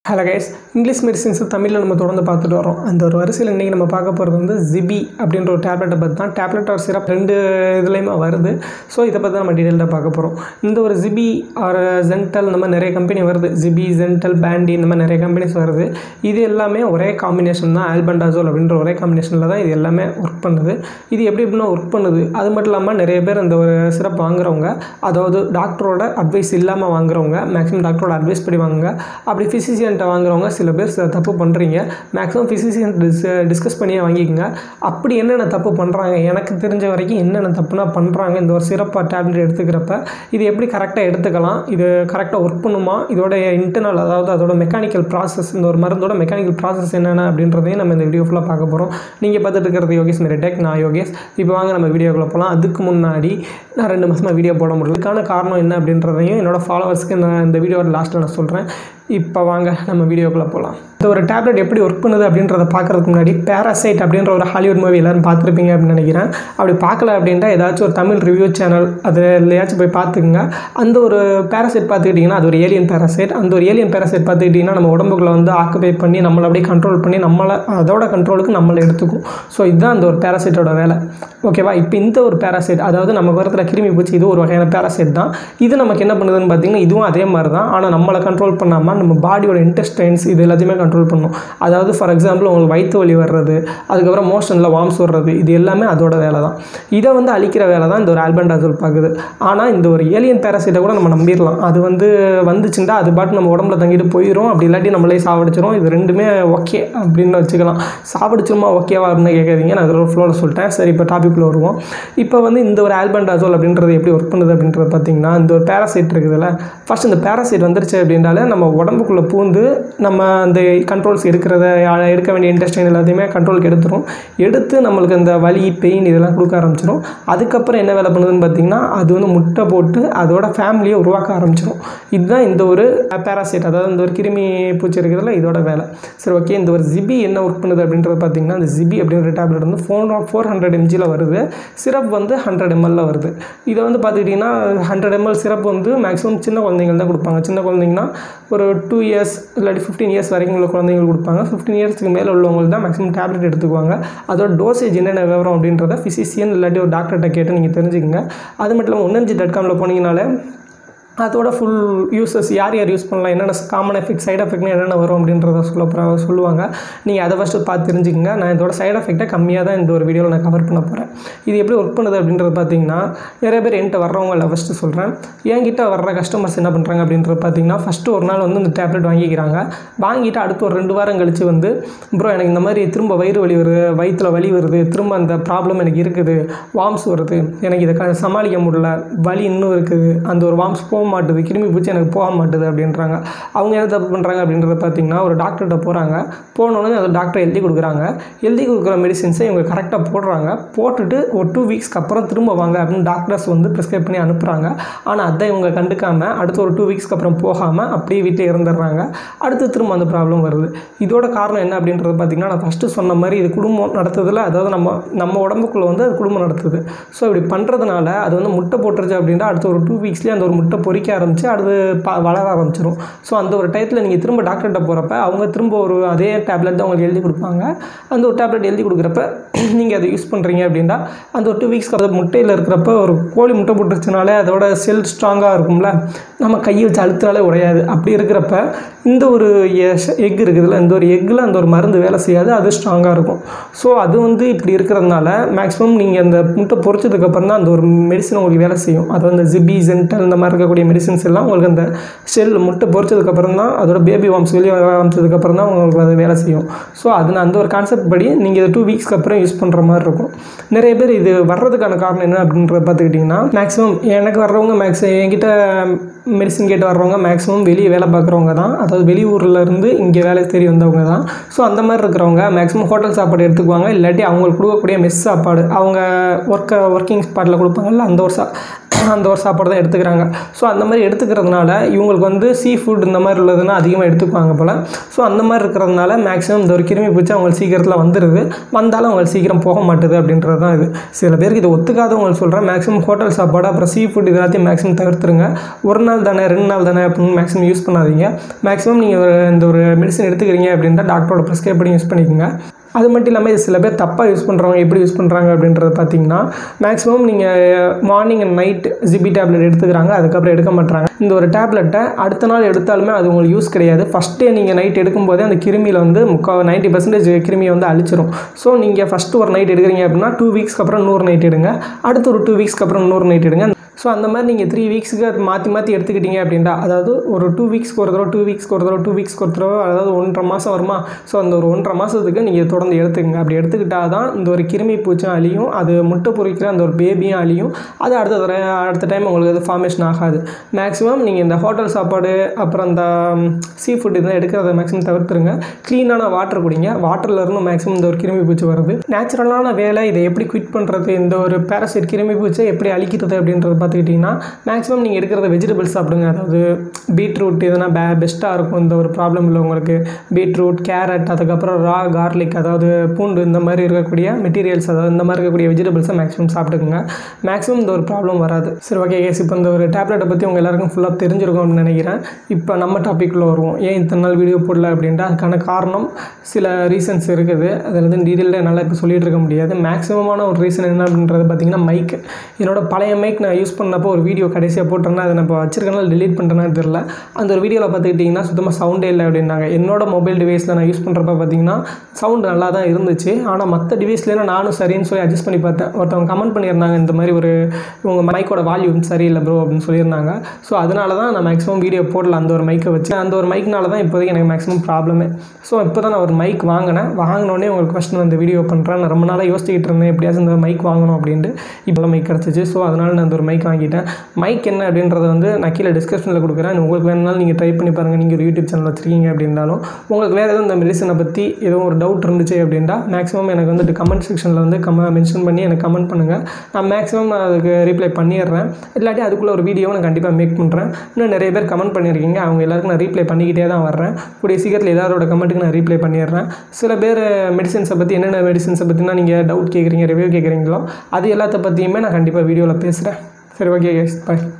hello guys English medicines தமிழில் நம்ம தொடர்ந்து பார்த்துட்டு வரோம் அந்த ஒரு வரிசையில் இன்றைக்கி நம்ம பார்க்க போகிறது வந்து ஜிபி அப்படின்ற ஒரு டேப்லெட்டை பற்றி தான் டேப்லெட் ஆர் சிரப் ரெண்டு இதுலேயுமே வருது ஸோ இதை பற்றி தான் நம்ம டீட்டெயிலாக பார்க்க போகிறோம் இந்த ஒரு ஜிபி ஆர் ஜென்டல் இந்த மாதிரி நிறைய கம்பெனி வருது ஜிபி ஜென்டல் பேண்டி இந்த மாதிரி நிறைய கம்பெனிஸ் வருது இது எல்லாமே ஒரே காம்பினேஷன் தான் ஆல்பண்டாசோல் அப்படின்ற ஒரே காம்பினேஷனில் தான் இது எல்லாமே ஒர்க் பண்ணுது இது எப்படி எப்படின்னா ஒர்க் பண்ணுது அது மட்டும் இல்லாமல் நிறைய பேர் இந்த ஒரு சிரப் வாங்குறவங்க அதாவது டாக்டரோட அட்வைஸ் இல்லாமல் வாங்குறவங்க மேக்ஸிமம் டாக்டரோட அட்வைஸ் படி வாங்குங்க அப்படி ஃபிசிஷியன்ட்ட வாங்குறவங்க சில பேர் சில தப்பு பண்ணுறீங்க மேக்ஸிமம் ஃபிசிஷியன் டிஸ் டிஸ்கஸ் பண்ணியே வாங்கிக்கோங்க அப்படி என்னென்ன தப்பு பண்ணுறாங்க எனக்கு தெரிஞ்ச வரைக்கும் என்னென்ன தப்புனா பண்ணுறாங்க இந்த ஒரு சிறப்பாக டேப்லெட் எடுத்துக்கிறப்ப இது எப்படி கரெக்டாக எடுத்துக்கலாம் இது கரெக்டாக ஒர்க் பண்ணுமா இதோட இன்டர்னல் அதாவது அதோட மெக்கானிக்கல் ப்ராசஸ் இந்த ஒரு மருந்தோட மெக்கானிக்கல் ப்ராசஸ் என்னென்ன அப்படின்றதையும் நம்ம இந்த வீடியோ ஃபுல்லாக பார்க்க போகிறோம் நீங்கள் பார்த்துட்டு இருக்கிறது யோகேஷ் மெரிடெக் நான் யோகேஷ் இப்போ வாங்க நம்ம வீடியோக்குள்ளே போகலாம் அதுக்கு முன்னாடி நான் ரெண்டு மாதமாக வீடியோ போட முடியல இதுக்கான காரணம் என்ன அப்படின்றதையும் என்னோடய ஃபாலோவர்ஸ்க்கு நான் இந்த வீடியோட லாஸ்ட்டில் நான் சொல்கிறேன் இப்போ வாங்க நம்ம வீடியோக்குள்ளே போகலாம் இந்த ஒரு டேப்லெட் எப்படி ஒர்க் பண்ணுது அப்படின்றத பார்க்குறதுக்கு முன்னாடி பேராசைட் அப்படின்ற ஒரு ஹாலிவுட் மூவி எல்லோரும் பார்த்துருப்பீங்க அப்படின்னு நினைக்கிறேன் அப்படி பார்க்கல அப்படின்ட்டா ஏதாச்சும் ஒரு தமிழ் ரிவ்யூ சேனல் அது எல்லையாச்சும் போய் பார்த்துக்குங்க அந்த ஒரு பேராசைட் பார்த்துக்கிட்டிங்கன்னா அது ஒரு ஏலியன் பேராசைட் அந்த ஒரு ஏலியன் பேராசைட் பார்த்துக்கிட்டிங்கன்னா நம்ம உடம்புக்குள்ள வந்து ஆக்குபை பண்ணி நம்மளை அப்படியே கண்ட்ரோல் பண்ணி நம்மளை அதோட கண்ட்ரோலுக்கு நம்மளை எடுத்துக்கும் ஸோ இதுதான் அந்த ஒரு பேராசைட்டோட வேலை ஓகேவா இப்போ இந்த ஒரு பேராசைட் அதாவது நம்ம வரத்துல கிருமி பூச்சி இது ஒரு வகையான பேராசைட் தான் இது நமக்கு என்ன பண்ணுதுன்னு பார்த்தீங்கன்னா இதுவும் அதே மாதிரி தான் ஆனால் நம்மளை கண்ட்ரோல் பண்ணாமல் நம்ம பாடியோட இன்டெஸ்டைன்ஸ் இது எல்லாத்தையுமே கண்ட்ரோல் பண்ணும் அதாவது ஃபார் எக்ஸாம்பிள் உங்களுக்கு வயிற்று வலி வர்றது அதுக்கப்புறம் மோஷனில் வாம்ஸ் வர்றது இது எல்லாமே அதோட வேலை தான் இதை வந்து அழிக்கிற வேலை தான் இந்த ஒரு ஆல்பண்டாசோல் பார்க்குது ஆனால் இந்த ஒரு ஏலியன் பேராசைட்டை கூட நம்ம நம்பிடலாம் அது வந்து வந்துச்சுன்னா அது பாட்டு நம்ம உடம்புல தங்கிட்டு போயிடும் அப்படி இல்லாட்டி நம்மளே சாவடிச்சிரும் இது ரெண்டுமே ஓகே அப்படின்னு வச்சுக்கலாம் சாவடிச்சிருமா ஓகேவா அப்படின்னு கேட்காதீங்க நான் அதில் ஃப்ளோவில் சொல்லிட்டேன் சரி இப்போ டாபிக்கில் வருவோம் இப்போ வந்து இந்த ஒரு ஆல்பண்டாசோல் அப்படின்றது எப்படி ஒர்க் பண்ணுது அப்படின்றது பார்த்தீங்கன்னா இந்த ஒரு பேராசைட் இருக்குதுல்ல ஃபஸ்ட் இந்த பேராசைட் வந்துருச்சு அப்படின்னாலே நம்ம உடம்புக்குள்ளே பூந்து நம்ம அந்த கண்ட்ரோல்ஸ் இருக்கிறத எடுக்க வேண்டிய இன்டெஸ்டைன் எல்லாத்தையுமே கண்ட்ரோலுக்கு எடுத்துரும் எடுத்து நம்மளுக்கு அந்த வலி பெயின் இதெல்லாம் கொடுக்க ஆரம்பிச்சிடும் அதுக்கப்புறம் என்ன வேலை பண்ணுதுன்னு பார்த்தீங்கன்னா அது வந்து முட்டை போட்டு அதோட ஃபேமிலியை உருவாக்க ஆரம்பிச்சிடும் இதுதான் இந்த ஒரு பேராசைட் அதாவது இந்த ஒரு கிருமி பூச்சி இருக்கிறதுல இதோட வேலை சரி ஓகே இந்த ஒரு ஜிபி என்ன ஒர்க் பண்ணுது அப்படின்றது பார்த்தீங்கன்னா அந்த ஜிபி அப்படின்ற டேப்லெட் வந்து ஃபோர் ஃபோர் ஹண்ட்ரட் எம்ஜியில் வருது சிரப் வந்து ஹண்ட்ரட் எம்எல்ல வருது இதை வந்து பார்த்துக்கிட்டிங்கன்னா ஹண்ட்ரட் எம்எல் சிரப் வந்து மேக்ஸிமம் சின்ன குழந்தைங்கள் தான் கொடுப்பாங்க சின்ன குழந்தைங்கன்னா ஒரு டூ இயர்ஸ் இல்லாட்டி ஃபிஃப்டீன் இயர்ஸ் வரைக்கும் உள்ள குழந்தைங்களுக்கு கொடுப்பாங்க ஃபிஃப்டீன் இயர்ஸ்க்கு மேலே உள்ளவங்களுக்கு தான் மேக்ஸிமம் டேப்லெட் எடுத்துக்குவாங்க அதோட டோசேஜ் என்னென்ன விவரம் அப்படின்றத ஃபிசிஷியன் இல்லாட்டி ஒரு டாக்டர்கிட்ட கேட்டு நீங்கள் தெரிஞ்சுக்கங்க அது மட்டும் இல்லாமல் ஒன்னஞ்சி டாட் காமில் போனீங்கனாலே அதோட ஃபுல் யூசஸ் யார் யார் யூஸ் பண்ணலாம் என்னென்ன காமன் எஃபெக்ட் சைட் எஃபெக்ட்னு என்னென்ன வரும் அப்படின்றத சொல்ல போகிற சொல்லுவாங்க நீங்கள் அதை ஃபஸ்ட்டு பார்த்து தெரிஞ்சுக்கங்க நான் இதோட சைட் எஃபெக்ட்டை கம்மியாக தான் இந்த ஒரு வீடியோவில் நான் கவர் பண்ண போகிறேன் இது எப்படி ஒர்க் பண்ணுது அப்படின்றது பார்த்தீங்கன்னா நிறைய பேர் என்கிட்ட வர்றவங்க இல்லை ஃபஸ்ட்டு சொல்கிறேன் என்கிட்ட வர்ற கஸ்டமர்ஸ் என்ன பண்ணுறாங்க அப்படின்றது பார்த்தீங்கன்னா ஃபஸ்ட்டு ஒரு நாள் வந்து இந்த டேப்லெட் வாங்கிக்கிறாங்க வாங்கிட்டு அடுத்து ஒரு ரெண்டு வாரம் கழித்து வந்து ப்ரோ எனக்கு இந்த மாதிரி திரும்ப வயிறு வலி வருது வயிற்றில் வலி வருது திரும்ப அந்த ப்ராப்ளம் எனக்கு இருக்குது வாம்ஸ் வருது எனக்கு இதை க சமாளிக்க முடியல வலி இன்னும் இருக்குது அந்த ஒரு வாம்ஸ் போக மாட்டுது கிருமி பூச்சி எனக்கு போக மாட்டுது அப்படின்றாங்க அவங்க என்ன தப்பு பண்ணுறாங்க அப்படின்றத பார்த்தீங்கன்னா ஒரு டாக்டர்கிட்ட போகிறாங்க போனோடனே அந்த டாக்டர் எழுதி கொடுக்குறாங்க எழுதி கொடுக்குற மெடிசின்ஸை இவங்க கரெக்டாக போடுறாங்க போட்டுட்டு ஒரு டூ வீக்ஸ்க்கு அப்புறம் திரும்ப வாங்க அப்படின்னு டாக்டர்ஸ் வந்து ப்ரிஸ்கிரைப் பண்ணி அனுப்புகிறாங்க ஆனால் அதை இவங்க கண்டுக்காமல் அடுத்து ஒரு டூ வீக்ஸ்க்கு அப்புறம் போகாமல் அப்படியே வீட்டில் இறந்துடுறாங்க அடுத்து திரும்ப அந்த ப்ராப்ளம் வருது இதோட காரணம் என்ன அப்படின்றது பார்த்திங்கன்னா நான் ஃபஸ்ட்டு சொன்ன மாதிரி இது குடும்பம் நடத்துதில் அதாவது நம்ம நம்ம உடம்புக்குள்ளே வந்து அது குடும்பம் நடத்துது ஸோ இப்படி பண்ணுறதுனால அது வந்து முட்டை போட்டுருச்சு அப்படின்னா அடுத்த ஒரு டூ வீக்ஸ்லேயே அந்த ஒரு முட்டை பொறிக்க ஆரம்பித்து அடுத்து ப வளர ஆரம்பிச்சிடும் ஸோ அந்த ஒரு டயத்தில் நீங்கள் திரும்ப டாக்டர்கிட்ட போகிறப்ப அவங்க திரும்ப ஒரு அதே டேப்லெட் தான் உங்களுக்கு எழுதி கொடுப்பாங்க அந்த ஒரு டேப்லெட் எழுதி கொடுக்குறப்ப நீங்கள் அதை யூஸ் பண்ணுறீங்க அப்படின்னா அந்த ஒரு டூ வீக்ஸ்க்கு அது முட்டையில் இருக்கிறப்ப ஒரு கோழி முட்டை போட்டுருச்சுனாலே அதோட செல் ஸ்ட்ராங்காக இருக்கும்ல நம்ம கையை வச்சு அழுத்தினாலே உடையாது அப்படி இருக்கிறப்ப இந்த ஒரு எக் இருக்குதுல்ல இந்த ஒரு எக்கில் அந்த ஒரு மருந்து வேலை செய்யாது அது ஸ்ட்ராங்காக இருக்கும் ஸோ அது வந்து இப்படி இருக்கிறதுனால மேக்ஸிமம் நீங்கள் அந்த முட்டை பொறிச்சதுக்கப்புறம் தான் அந்த ஒரு மெடிசன் உங்களுக்கு வேலை செய்யும் அது வந்து ஜிபி ஜென்டல் இந்த மாதிரி இருக்கக்கூடிய மெடிசின்ஸ் எல்லாம் உங்களுக்கு அந்த செல் முட்டை பொறிச்சதுக்கப்புறம் தான் அதோட பேபி வாம்ஸ் வெளியே வர ஆரம்பிச்சதுக்கப்புறம் தான் உங்களுக்கு அது வேலை செய்யும் ஸோ அது அந்த ஒரு கான்செப்ட் படி நீங்கள் இதை டூ வீக்ஸ்க்கு அப்புறம் யூஸ் பண்ணுற மாதிரி இருக்கும் நிறைய பேர் இது வர்றதுக்கான காரணம் என்ன அப்படின்றத பார்த்துக்கிட்டிங்கன்னா மேக்ஸிமம் எனக்கு வர்றவங்க மேக்ஸிமம் என்கிட்ட மெடிசன் கேட்டு வர்றவங்க மேக்ஸிமம் வெளியே வேலை பார்க்குறவங்க தான் அதாவது வெளியூரில் இருந்து இங்கே வேலை தேடி வந்தவங்க தான் ஸோ அந்த மாதிரி இருக்கிறவங்க மேக்ஸிமம் ஹோட்டல் சாப்பாடு எடுத்துக்குவாங்க இல்லாட்டி அவங்களுக்கு கொடுக்கக்கூடிய மெஸ் சாப்பாடு அவங்க ஒர்க்கை ஒர்க்கிங் ஸ்பாட்டில் கொடுப்பாங்கல்ல அந்த ஒரு சா அந்த ஒரு சாப்பாடு தான் எடுத்துக்கிறாங்க ஸோ அந்த மாதிரி எடுத்துக்கிறதுனால இவங்களுக்கு வந்து சீ ஃபுட் இந்த மாதிரி உள்ளதுன்னா அதிகமாக எடுத்துக்குவாங்க போல் ஸோ அந்த மாதிரி இருக்கிறதுனால மேக்ஸிமம் இந்த ஒரு கிருமி பூச்சி அவங்களுக்கு சீக்கிரத்தில் வந்துடுது வந்தாலும் அவங்களுக்கு சீக்கிரம் போக மாட்டுது அப்படின்றது தான் இது சில பேருக்கு இது ஒத்துக்காதவங்க சொல்கிறேன் மேக்ஸிமம் ஹோட்டல் சாப்பாடு அப்புறம் சீ ஃபுட் இது எல்லாத்தையும் மேக்ஸிமம் தவிர்த்துருங்க ஒரு நாள் நாள் தானே ரெண்டு நாள் தானே அப்படின்னு மேக்ஸிமம் யூஸ் பண்ணாதீங்க மேக்ஸிமம் நீங்கள் இந்த ஒரு மெடிசன் எடுத்துக்கிறீங்க அப்படின்னா டாக்டரோட ப்ரிஸ்கிரைப் பண்ணி யூஸ் பண்ணிக்கோங்க அது மட்டும் இல்லாமல் இது சில பேர் தப்பாக யூஸ் பண்ணுறவங்க எப்படி யூஸ் பண்ணுறாங்க அப்படின்றத பார்த்தீங்கன்னா மேக்ஸிமம் நீங்கள் morning and night GB tablet எடுத்துக்கிறாங்க அதுக்கப்புறம் எடுக்க மாட்டாங்க இந்த ஒரு டேப்லெட்டை அடுத்த நாள் எடுத்தாலுமே அது உங்களுக்கு யூஸ் கிடையாது ஃபஸ்ட்டே நீங்கள் நைட் எடுக்கும்போதே அந்த கிருமியில் வந்து முக்கா நைன்ட்டி பர்சன்டேஜ் கிருமியை வந்து அழிச்சிரும் ஸோ நீங்கள் ஃபஸ்ட்டு ஒரு நைட் எடுக்கிறீங்க அப்படின்னா டூ வீக்ஸ்க்கு அப்புறம் இன்னொரு நைட் எடுங்க அடுத்து ஒரு டூ வீக்ஸ்க்கு அப்புறம் இன்னொரு நைட் எடுங்க ஸோ அந்த மாதிரி நீங்கள் த்ரீ வீக்ஸுக்கு அது மாற்றி மாற்றி எடுத்துக்கிட்டீங்க அப்படின்டா அதாவது ஒரு டூ வீக்ஸ்க்கு ஒரு தடவை டூ வீக்ஸ்க்கு ஒரு தடவை டூ வீக்ஸ்க்கு ஒரு தடவை அதாவது ஒன்றரை மாதம் வருமா ஸோ அந்த ஒரு ஒன்றரை மாதத்துக்கு நீங்கள் தொடர்ந்து எடுத்துக்கங்க அப்படி எடுத்துக்கிட்டால் தான் இந்த ஒரு கிருமி பூச்சும் அழியும் அது முட்டை பொறிக்கிற அந்த ஒரு பேபியும் அழியும் அது அடுத்த தடவை அடுத்த டைம் உங்களுக்கு அது ஃபார்மேஷன் ஆகாது மேக்ஸிமம் நீங்கள் இந்த ஹோட்டல் சாப்பாடு அப்புறம் இந்த சீ ஃபுட் இதெல்லாம் எடுக்கிறத மேக்ஸிமம் தவிர்த்துருங்க க்ளீனான வாட்டர் குடிங்க வாட்டரில் இருந்து மேக்ஸிமம் இந்த ஒரு கிருமி பூச்சி வருது நேச்சுரலான வேலை இதை எப்படி குவிட் பண்ணுறது இந்த ஒரு பேரசைட் கிருமி பூச்சை எப்படி அழிக்கிறது அப்படின்றது பார்த்துக்கிட்டிங்கன்னா மேக்ஸிமம் நீங்கள் எடுக்கிறத வெஜிடபிள்ஸ் சாப்பிடுங்க அதாவது பீட்ரூட் எதனா பே பெஸ்ட்டாக இருக்கும் இந்த ஒரு ப்ராப்ளம் இல்லை உங்களுக்கு பீட்ரூட் கேரட் அதுக்கப்புறம் ரா கார்லிக் அதாவது பூண்டு இந்த மாதிரி இருக்கக்கூடிய மெட்டீரியல்ஸ் அதாவது இந்த மாதிரி இருக்கக்கூடிய வெஜிடபிள்ஸை மேக்ஸிமம் சாப்பிட்டுக்குங்க மேக்ஸிமம் இந்த ஒரு ப்ராப்ளம் வராது சரி ஓகே கேஸ் இப்போ இந்த ஒரு டேப்லெட்டை பற்றி உங்கள் எல்லாருக்கும் ஃபுல்லாக தெரிஞ்சிருக்கும் அப்படின்னு நினைக்கிறேன் இப்போ நம்ம டாப்பிக்கில் வருவோம் ஏன் இத்தனை நாள் வீடியோ போடல அப்படின்ட்டு அதுக்கான காரணம் சில ரீசன்ஸ் இருக்குது அதில் வந்து டீட்டெயிலாக என்னால் இப்போ சொல்லிட்டு இருக்க முடியாது மேக்ஸிமமான ஒரு ரீசன் என்ன அப்படின்றது பார்த்தீங்கன்னா மைக் என்னோட பழைய மைக் நான் யூஸ் பண்ணப்போ ஒரு வீடியோ கடைசியாக போட்டேன்னா அதை நான் இப்போ வச்சிருக்கனால delete பண்ணுறேன்னா தெரில அந்த ஒரு வீடியோவில் பார்த்துக்கிட்டிங்கன்னா சுத்தமாக சவுண்டே இல்லை அப்படின்னாங்க என்னோட மொபைல் டிவைஸில் நான் யூஸ் பண்ணுறப்ப பார்த்தீங்கன்னா சவுண்ட் நல்லா தான் இருந்துச்சு ஆனால் மற்ற டிவைஸ்லேயும் நானும் சரின்னு சொல்லி அட்ஜஸ்ட் பண்ணி பார்த்தேன் ஒருத்தவங்க கமெண்ட் பண்ணியிருந்தாங்க இந்த மாதிரி ஒரு உங்கள் மைக்கோட வால்யூம் சரியில்லை ப்ரோ அப்படின்னு சொல்லியிருந்தாங்க ஸோ அதனால தான் நான் மேக்ஸிமம் வீடியோ போடல அந்த ஒரு மைக்கை வச்சு அந்த ஒரு மைக்னால தான் இப்போதைக்கு எனக்கு மேக்ஸிமம் ப்ராப்ளமே ஸோ இப்போ தான் நான் ஒரு மைக் வாங்கினேன் வாங்கினோடனே உங்களுக்கு கொஸ்டின் அந்த வீடியோ பண்ணுறேன் நான் ரொம்ப நாளாக யோசிச்சுக்கிட்டு இருந்தேன் எப்படியாச்சும் இந்த மைக் வாங்கணும் அப்படின்ட்டு இப்போ மைக் கிடச்சிச்சு ஸோ அதனால் நான் இந்த ஒரு மைக் வாங்கிட்டேன் மைக் என்ன அப்படின்றத வந்து நான் கீழே டிஸ்கிரிப்ஷனில் கொடுக்குறேன் உங்களுக்கு வேணுனாலும் நீங்கள் ட்ரை பண்ணி பாருங்கள் நீங்கள் ஒரு யூடியூப் சேனல் வச்சிருக்கீங்க அப்படின்னாலும் உங்களுக்கு வேறு எதுவும் இந்த மெடிசனை பற்றி எதுவும் ஒரு டவுட் இருந்துச்சு அப்படின்னா மேக்ஸிமம் எனக்கு வந்துட்டு கமெண்ட் செக்ஷனில் வந்து கம மென்ஷன் பண்ணி எனக்கு கமெண்ட் பண்ணுங்கள் நான் மேக்ஸிமம் அதுக்கு ரீப்ளை பண்ணிடுறேன் இல்லாட்டி அதுக்குள்ளே ஒரு வீடியோவை நான் கண்டிப்பாக மேக் பண்ணுறேன் இன்னும் நிறைய பேர் கமெண்ட் பண்ணியிருக்கீங்க அவங்க எல்லாருக்கும் நான் ரீப்ளை பண்ணிக்கிட்டே தான் வர்றேன் கூடிய சீக்கிரத்தில் எல்லாரோட கமெண்ட்டுக்கு நான் ரீப்ளை பண்ணிடுறேன் சில பேர் மெடிசன்ஸை பற்றி என்னென்ன மெடிசன்ஸை பற்றினா நீங்கள் டவுட் கேட்குறீங்க ரிவ்யூ கேட்குறீங்களோ அது எல்லாத்த பற்றியுமே நான் கண்டிப்பாக வீடியோவில் பேசுகிறேன் சரி ஓகே கேஸ் பாய்